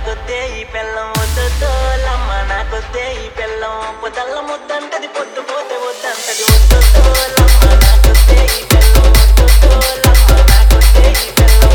నాకొద్దే ఈ పెళ్ళం వద్దొద్దోలమ్మ నాకొద్దే ఈ పెళ్ళం పొదల్ల ముద్దంటది పొద్దు పోతే వద్దంటది వద్దొద్దోలమ్మ నాకొద్దే ఈ పెళ్ళం వద్దొద్దోలమ్మ నాకొద్దే ఈ పెళ్ళం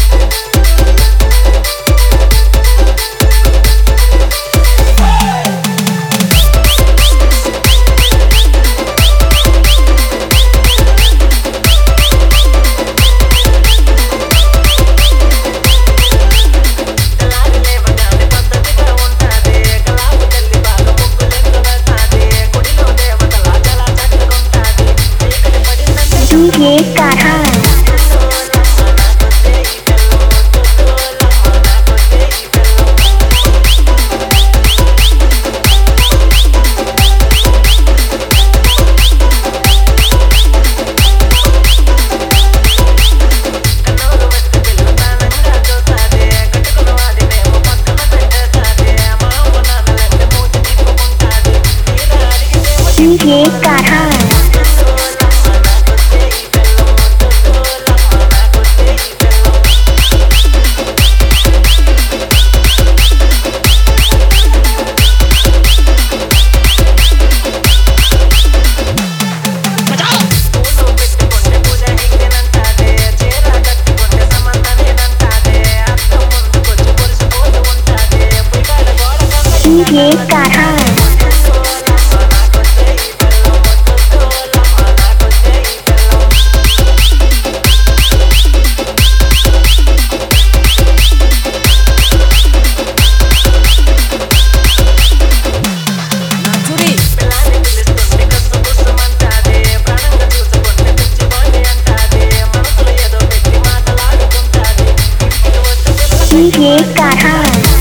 తెల్లారి లేవగానే పద్ధతిగా ఉంటాది కలాపు తల్లి బాగా ముగ్గులెందు వేస్తాది గుడిలో దేవతలా చాలా చక్కగుంటాది చీకటి పడిందంటే DJ Farhan. నాకొద్దే ఈ పెళ్ళం వద్దొద్దోలమ్మ నాకొద్దే ఈ పెళ్ళం కన్నోలు వెత్తి పిల్ల ప్రాణంగా చూస్తాది కట్టుకున్న వాడినేమో పక్కన పెట్టేస్తాది మా అమ్మ నాన్నలంటే మూతి తిప్పుకుంటాది తీరా అడిగితేమో DJ Farhan. వద్దొద్దోలమ్మ నాకొద్దే ఈ పెళ్ళం వద్దొద్దోలమ్మ నాకొద్దే ఈ పెళ్ళం పూలు పెట్టుకుంటే పూజ హింగినంటాదే చీర కట్టుకుంటే సమంతనేనంటాదే అద్దం ముందుకొచ్చి మురిసిపోతూ ఉంటాదే పుయ్యాడ గోడ DJ Farhan. వద్దొద్దోలమ్మ నాకొద్దే ఈ పెళ్ళం వద్దొద్దోలమ్మ నాకొద్దే ఈ పెళ్ళం పిల్లాన్ని పిలుస్తుంటే కస్సు బుస్సుమంటాదే ప్రాణంగా చూసుకుంటే పిచ్చివాణ్ణి అంటాదే మనసులో ఏదో పెట్టి మాటలాడుకుంటాది ఇంటికి వస్తే పిల్ల DJ Farhan.